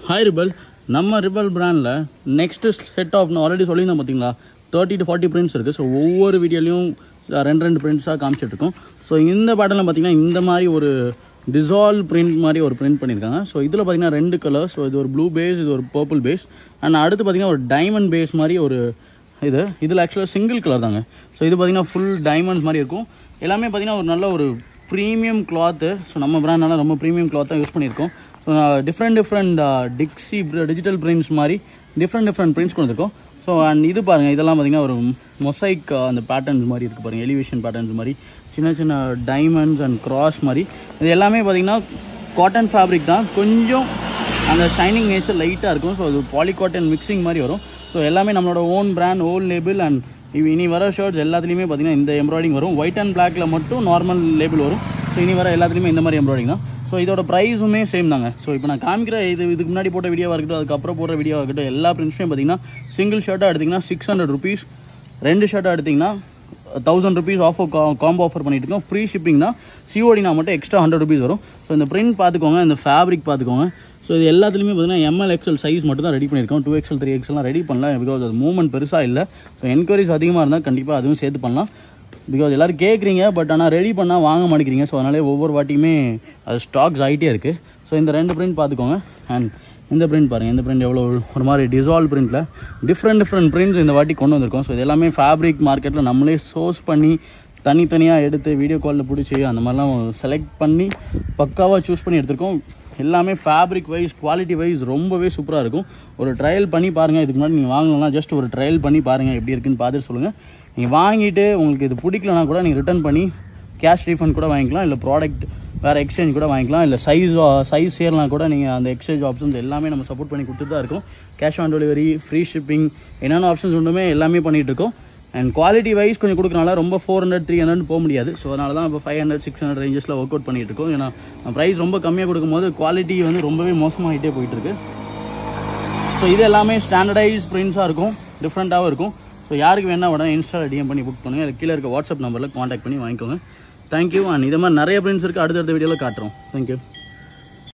hi Rebel நம்ம Rebel பிராண்டில் next set of நான் ஆல்ரெடி சொல்லியிருந்தேன் பார்த்தீங்களா தேர்ட்டி டு ஃபார்ட்டி பிரிண்ட்ஸ் இருக்குது ஸோ ஒவ்வொரு வீடியோலையும் ரெண்டு ரெண்டு பிரிண்ட்ஸாக காமிச்சிட்ருக்கோம் ஸோ இந்த பேட்டர்னில் பார்த்தீங்கன்னா இந்த மாதிரி ஒரு டிசால்வ் பிரிண்ட் மாதிரி ஒரு பிரிண்ட் பண்ணியிருக்காங்க ஸோ இதில் பார்த்தீங்கன்னா ரெண்டு கலர் ஸோ இது ஒரு ப்ளூ பேஸ் இது ஒரு பர்பிள் பேஸ் அண்ட் அடுத்து பார்த்தீங்கன்னா ஒரு டைமண்ட் பேஸ் மாதிரி ஒரு இது இதில் ஆக்சுவலாக சிங்கிள் கலர் தாங்க ஸோ இது பார்த்தீங்கன்னா ஃபுல் டைமண்ட்ஸ் மாதிரி இருக்கும் எல்லாமே பார்த்தீங்கன்னா ஒரு நல்ல ஒரு ப்ரீமியம் கிளாத்து ஸோ நம்ம பிராண்ட்னால ரொம்ப ப்ரீமியம் கிளாத் தான் யூஸ் பண்ணியிருக்கோம் ஸோ டிஃப்ரெண்ட் டிஃப்ரெண்ட் டிக்ஸி டிஜிட்டல் பிரிண்ட்ஸ் மாதிரி டிஃப்ரெண்ட் டிஃப்ரெண்ட் பிரிண்ட்ஸ் கொடுத்துருக்கோம் ஸோ அண்ட் இது பாருங்கள் இதெல்லாம் பார்த்தீங்கன்னா ஒரு மொசைக் அந்த பேட்டர்ன்ஸ் மாதிரி இருக்குது பாருங்கள் எலிவேஷன் பேட்டர்ன்ஸ் மாதிரி சின்ன சின்ன டைமண்ட்ஸ் அண்ட் கிராஸ் மாதிரி இது எல்லாமே பார்த்தீங்கன்னா காட்டன் ஃபேப்ரிக் தான் கொஞ்சம் அந்த ஷைனிங் நேச்சர் லைட்டாக இருக்கும் ஸோ அது பாலி காட்டன் மிக்சிங் மாதிரி வரும் ஸோ எல்லாமே நம்மளோட own brand own label and இனி வர ஷர்ட்ஸ் எல்லாத்துலேயுமே பார்த்தீங்கன்னா இந்த எம்ப்ராய்டிங் வரும் ஒயிட் அண்ட் பிளாக்ல மட்டும் நார்மல் லேபிள் வரும் ஸோ இனி வர எல்லாத்துலேயுமே இந்த மாதிரி எம்ப்ராய்டிங் தான் ஸோ இதோட ப்ரைஸுமே சேம் தாங்க ஸோ இப்போ நான் காமிக்கிற இது இதுக்கு முன்னாடி போட்ட வீடியோவாக இருக்கட்டும் அதுக்கப்புறம் போடுற வீடியோவாக இருக்கட்டும் எல்லா பிரிண்ட்ஸுமே பார்த்தீங்கன்னா சிங்கிள் ஷர்ட்டாக எடுத்திங்கன்னா சிக்ஸ் ஹண்ட்ரட் ருபீஸ் ரெண்டு ஷர்ட்டாக எடுத்திங்கன்னா thousand rupees offer combo offer பண்ணிட்டு இருக்கோம் ஃப்ரீ ஷிப்பிங் தான் சிஓடினா மட்டும் எக்ஸ்ட்ரா ஹண்ட்ரட் ருபீஸ் வரும் ஸோ இந்த பிரிண்ட் பார்த்துக்கோங்க இந்த ஃபேப்ரிக் பார்த்துக்கோங்க ஸோ இது எல்லாத்துலேயுமே பார்த்தீங்கன்னா எம்எல் எக்ஸல் சைஸ் மட்டும் தான் ரெடி பண்ணியிருக்கோம் டூ எக்ஸல் த்ரீ எக்ஸ்லாம் ரெடி பண்ணல பிகாஸ் அது மூவ்மெண்ட் பெருசாக இல்லை ஸோ என்கொயரிஸ் அதிகமாக இருந்தால் கண்டிப்பாக அதுவும் சேர்த்து பண்ணலாம் பிகாஸ் எல்லோரும் கேட்குறீங்க பட் ஆனால் ரெடி பண்ணால் வாங்க மாட்டேங்கிறீங்க ஸோ அதனாலே ஒவ்வொரு வாட்டியுமே அது ஸ்டாக்ஸ் ஆகிட்டே இருக்குது ஸோ இந்த ரெண்டு பிரிண்ட் பார்த்துக்கோங்க அண்ட் இந்த பிரிண்ட் பாருங்கள் இந்த பிரிண்ட் எவ்வளோ ஒரு மாதிரி டிசால்வ் பிரிண்ட்டில் டிஃப்ரெண்ட் டிஃப்ரெண்ட் பிரிண்ட்ஸ் இந்த வாட்டி கொண்டு வந்திருக்கோம் ஸோ இது எல்லாமே ஃபேப்ரிக் மார்க்கெட்டில் நம்மளே சோர்ஸ் பண்ணி தனித்தனியாக எடுத்து வீடியோ காலில் பிடிச்சி அந்த மாதிரிலாம் செலக்ட் பண்ணி பக்காவாக சூஸ் பண்ணி எடுத்திருக்கோம் எல்லாமே ஃபேப்ரிக் வைஸ் குவாலிட்டி வைஸ் ரொம்பவே சூப்பராக இருக்கும் ஒரு ட்ரையல் பண்ணி பாருங்கள் இதுக்கு முன்னாடி நீங்கள் வாங்கலாம் ஜஸ்ட் ஒரு ட்ரையல் பண்ணி பாருங்கள் எப்படி இருக்குன்னு பார்த்துட்டு சொல்லுங்கள் நீங்கள் வாங்கிட்டு உங்களுக்கு இது பிடிக்கலனா கூட நீங்கள் ரிட்டர்ன் பண்ணி கேஷ் ரீஃபண்ட் கூட வாங்கிக்கலாம் இல்லை ப்ராடக்ட் வேறு எக்ஸ்சேஞ்ச் கூட வாங்கிக்கலாம் இல்லை சைஸ் சைஸ் சேரலாம் கூட நீங்கள் அந்த எக்ஸ்சேஞ்ச் ஆப்ஷன்ஸ் எல்லாமே நம்ம சப்போர்ட் பண்ணி கொடுத்துட்டு தான் இருக்கும் cash on delivery free shipping என்னென்ன ஆப்ஷன்ஸ் ஒன்றுமே எல்லாமே பண்ணிகிட்டு இருக்கோம் அண்ட் குவாலிட்டி வைஸ் கொஞ்சம் கொடுக்கறனால ரொம்ப ஃபோர் ஹண்ட்ரட் த்ரீ ஹண்ட்ரட் போக முடியாது ஸோ அதனால தான் இப்போ ஃபைவ் ஹண்ட்ரட் சிக்ஸ் ஹண்ட்ரட் ரேஞ்சஸில் ஒர்க் அவுட் பண்ணிட்டு இருக்கோம் ஏன்னா ப்ரைஸ் ரொம்ப கம்மியாக கொடுக்கும்போது குவாலிட்டி வந்து ரொம்பவே மோசமாகிட்டே போயிட்டு இருக்கு ஸோ இது எல்லாமே ஸ்டாண்டர்டைஸ் பிரிண்ட்ஸாக இருக்கும் டிஃப்ரெண்ட்டாகவும் இருக்கும் ஸோ யாருக்கு வேணா உடனே இன்ஸ்டாவில் டிஎம் பண்ணி புக் பண்ணுங்கள் கீழே இருக்க வாட்ஸ்அப் நம்பரில் காண்டாக்ட் பண்ணி வாங்கிக்கோங்க தேங்க்யூ அண்ட் இதே மாதிரி நிறைய பிரிண்ட்ஸ் இருக்குது அடுத்தடுத்த வீடியோவில் காட்டுறோம் தேங்க்யூ